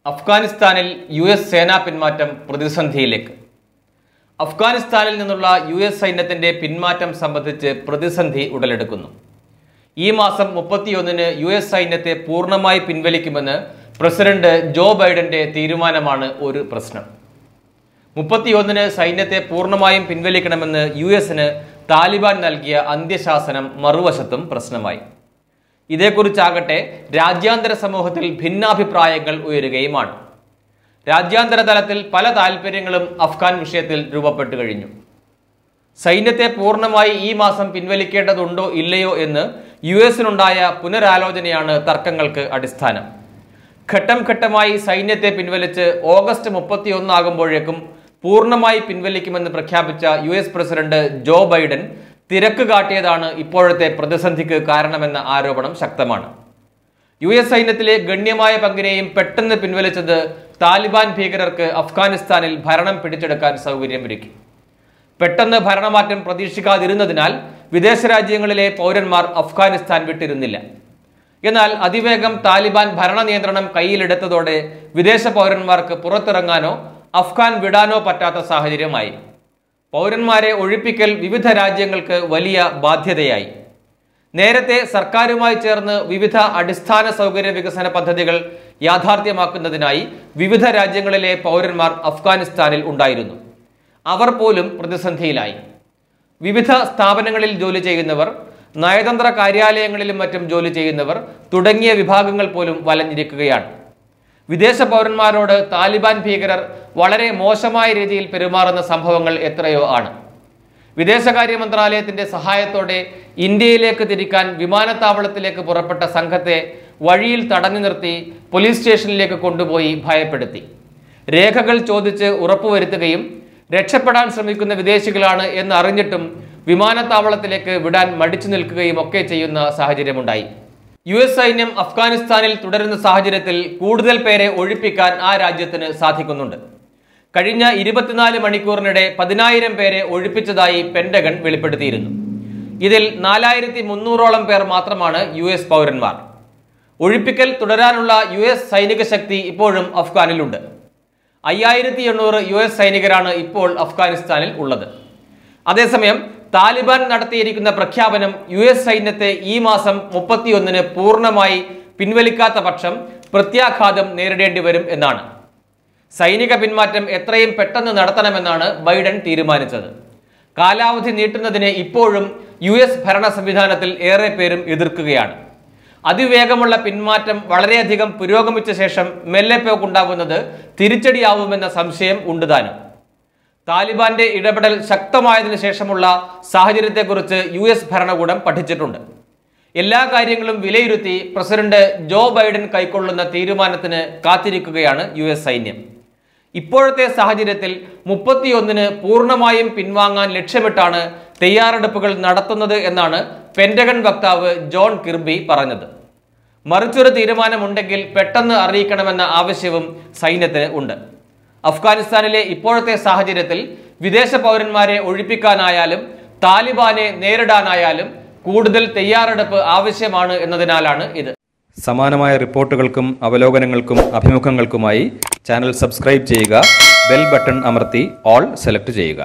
അഫ്ഗാനിസ്ഥാനിൽ U S സേനാ പിന്മാറ്റം പ്രതിസന്ധിയിലേക്ക് അഫ്ഗാനിസ്ഥാനിൽ നിന്നുള്ള യു എസ് സൈന്യത്തിന്റെ പിന്മാറ്റം സംബന്ധിച്ച് പ്രതിസന്ധി ഉടലെടുക്കുന്നു ഈ മാസം മുപ്പത്തിയൊന്നിന് യു എസ് സൈന്യത്തെ പൂർണ്ണമായി പിൻവലിക്കുമെന്ന് പ്രസിഡന്റ് ജോ ബൈഡന്റെ തീരുമാനമാണ് ഒരു പ്രശ്നം മുപ്പത്തിയൊന്നിന് സൈന്യത്തെ പൂർണ്ണമായും പിൻവലിക്കണമെന്ന് യു എസിന് താലിബാൻ നൽകിയ അന്ത്യശാസനം മറുവശത്തും പ്രശ്നമായി ഇതേക്കുറിച്ചാകട്ടെ രാജ്യാന്തര സമൂഹത്തിൽ ഭിന്നാഭിപ്രായങ്ങൾ ഉയരുകയുമാണ് രാജ്യാന്തര തലത്തിൽ പല താൽപ്പര്യങ്ങളും അഫ്ഗാൻ വിഷയത്തിൽ രൂപപ്പെട്ടു കഴിഞ്ഞു സൈന്യത്തെ പൂർണ്ണമായി ഈ മാസം പിൻവലിക്കേണ്ടതുണ്ടോ ഇല്ലയോ എന്ന് യു എസിനുണ്ടായ പുനരാലോചനയാണ് തർക്കങ്ങൾക്ക് അടിസ്ഥാനം ഘട്ടം ഘട്ടമായി സൈന്യത്തെ പിൻവലിച്ച് ഓഗസ്റ്റ് മുപ്പത്തിയൊന്നാകുമ്പോഴേക്കും പൂർണ്ണമായി പിൻവലിക്കുമെന്ന് പ്രഖ്യാപിച്ച U S president Joe Biden തിരക്ക് കാട്ടിയതാണ് ഇപ്പോഴത്തെ പ്രതിസന്ധിക്ക് കാരണമെന്ന ആരോപണം ശക്തമാണ് യു എസ് സൈന്യത്തിലെ ഗണ്യമായ പങ്കിനെയും പെട്ടെന്ന് പിൻവലിച്ചത് താലിബാൻ ഭീകരർക്ക് അഫ്ഗാനിസ്ഥാനിൽ ഭരണം പിടിച്ചെടുക്കാൻ സൗകര്യമൊരുക്കി പെട്ടെന്ന് ഭരണമാറ്റം പ്രതീക്ഷിക്കാതിരുന്നതിനാൽ വിദേശ രാജ്യങ്ങളിലെ പൗരന്മാർ അഫ്ഗാനിസ്ഥാൻ വിട്ടിരുന്നില്ല എന്നാൽ അതിവേഗം താലിബാൻ ഭരണ നിയന്ത്രണം കയ്യിലെടുത്തതോടെ വിദേശ പൗരന്മാർക്ക് പുറത്തിറങ്ങാനോ അഫ്ഗാൻ വിടാനോ പറ്റാത്ത സാഹചര്യമായി പൗരന്മാരെ ഒഴിപ്പിക്കൽ വിവിധ രാജ്യങ്ങൾക്ക് വലിയ ബാധ്യതയായി നേരത്തെ സർക്കാരുമായി ചേർന്ന് വിവിധ അടിസ്ഥാന സൗകര്യ വികസന പദ്ധതികൾ യാഥാർത്ഥ്യമാക്കുന്നതിനായി വിവിധ രാജ്യങ്ങളിലെ പൗരന്മാർ അഫ്ഗാനിസ്ഥാനിൽ ഉണ്ടായിരുന്നു അവർ പോലും പ്രതിസന്ധിയിലായി വിവിധ സ്ഥാപനങ്ങളിൽ ജോലി ചെയ്യുന്നവർ നയതന്ത്ര കാര്യാലയങ്ങളിലും മറ്റും ജോലി ചെയ്യുന്നവർ തുടങ്ങിയ വിഭാഗങ്ങൾ പോലും വലഞ്ഞിരിക്കുകയാണ് വിദേശ പൗരന്മാരോട് താലിബാൻ ഭീകരർ വളരെ മോശമായ രീതിയിൽ പെരുമാറുന്ന സംഭവങ്ങൾ എത്രയോ ആണ് വിദേശകാര്യ മന്ത്രാലയത്തിന്റെ സഹായത്തോടെ ഇന്ത്യയിലേക്ക് തിരിക്കാൻ വിമാനത്താവളത്തിലേക്ക് പുറപ്പെട്ട സംഘത്തെ വഴിയിൽ തടഞ്ഞു നിർത്തി പോലീസ് സ്റ്റേഷനിലേക്ക് കൊണ്ടുപോയി ഭയപ്പെടുത്തി രേഖകൾ ചോദിച്ച് ഉറപ്പുവരുത്തുകയും രക്ഷപ്പെടാൻ ശ്രമിക്കുന്ന വിദേശികളാണ് എന്ന് അറിഞ്ഞിട്ടും വിമാനത്താവളത്തിലേക്ക് വിടാൻ മടിച്ചു നിൽക്കുകയും ഒക്കെ ചെയ്യുന്ന സാഹചര്യമുണ്ടായി യു എസ് സൈന്യം അഫ്ഗാനിസ്ഥാനിൽ തുടരുന്ന സാഹചര്യത്തിൽ കൂടുതൽ പേരെ ഒഴിപ്പിക്കാൻ ആ രാജ്യത്തിന് സാധിക്കുന്നുണ്ട് കഴിഞ്ഞ ഇരുപത്തിനാല് മണിക്കൂറിനിടെ പതിനായിരം പേരെ ഒഴിപ്പിച്ചതായി പെന്റഗൺ വെളിപ്പെടുത്തിയിരുന്നു ഇതിൽ നാലായിരത്തി മുന്നൂറോളം പേർ മാത്രമാണ് യു എസ് പൗരന്മാർ ഒഴിപ്പിക്കൽ തുടരാനുള്ള യു എസ് സൈനിക ശക്തി ഇപ്പോഴും അഫ്ഗാനിലുണ്ട് അയ്യായിരത്തി എണ്ണൂറ് യു എസ് സൈനികരാണ് ഇപ്പോൾ അഫ്ഗാനിസ്ഥാനിൽ ഉള്ളത് അതേസമയം താലിബാൻ നടത്തിയിരിക്കുന്ന പ്രഖ്യാപനം യു എസ് സൈന്യത്തെ ഈ മാസം മുപ്പത്തിയൊന്നിന് പൂർണ്ണമായി പിൻവലിക്കാത്ത പക്ഷം പ്രത്യാഘാതം നേരിടേണ്ടി വരും എന്നാണ് സൈനിക പിന്മാറ്റം എത്രയും പെട്ടെന്ന് നടത്തണമെന്നാണ് ബൈഡൻ തീരുമാനിച്ചത് കാലാവധി നീട്ടുന്നതിനെ ഇപ്പോഴും യു എസ് ഭരണ സംവിധാനത്തിൽ ഏറെ പേരും എതിർക്കുകയാണ് അതിവേഗമുള്ള പിന്മാറ്റം വളരെയധികം പുരോഗമിച്ച ശേഷം മെല്ലെപ്പോക്കുണ്ടാകുന്നത് തിരിച്ചടിയാവുമെന്ന സംശയം ഉണ്ടുതാനും താലിബാന്റെ ഇടപെടൽ ശക്തമായതിനു ശേഷമുള്ള സാഹചര്യത്തെക്കുറിച്ച് യു എസ് ഭരണകൂടം പഠിച്ചിട്ടുണ്ട് എല്ലാ കാര്യങ്ങളും വിലയിരുത്തി പ്രസിഡന്റ് ജോ ബൈഡൻ കൈക്കൊള്ളുന്ന തീരുമാനത്തിന് കാത്തിരിക്കുകയാണ് യു എസ് സൈന്യം ഇപ്പോഴത്തെ സാഹചര്യത്തിൽ മുപ്പത്തിയൊന്നിന് പൂർണ്ണമായും പിൻവാങ്ങാൻ ലക്ഷ്യമിട്ടാണ് തയ്യാറെടുപ്പുകൾ നടത്തുന്നത് എന്നാണ് പെന്റഗൺ വക്താവ് ജോൺ കിർബി പറഞ്ഞത് മറിച്ചൊരു തീരുമാനമുണ്ടെങ്കിൽ പെട്ടെന്ന് അറിയിക്കണമെന്ന ആവശ്യവും സൈന്യത്തിന് ഉണ്ട് അഫ്ഗാനിസ്ഥാനിലെ ഇപ്പോഴത്തെ സാഹചര്യത്തിൽ വിദേശ പൗരന്മാരെ ഒഴിപ്പിക്കാനായാലും താലിബാനെ നേരിടാനായാലും കൂടുതൽ തയ്യാറെടുപ്പ് ആവശ്യമാണ് എന്നതിനാലാണ് ഇത് സമാനമായ റിപ്പോർട്ടുകൾക്കും അവലോകനങ്ങൾക്കും അഭിമുഖങ്ങൾക്കുമായി ചാനൽ സബ്സ്ക്രൈബ് ചെയ്യുക ബെൽ ബട്ടൺ അമർത്തി ഓൾ സെലക്ട് ചെയ്യുക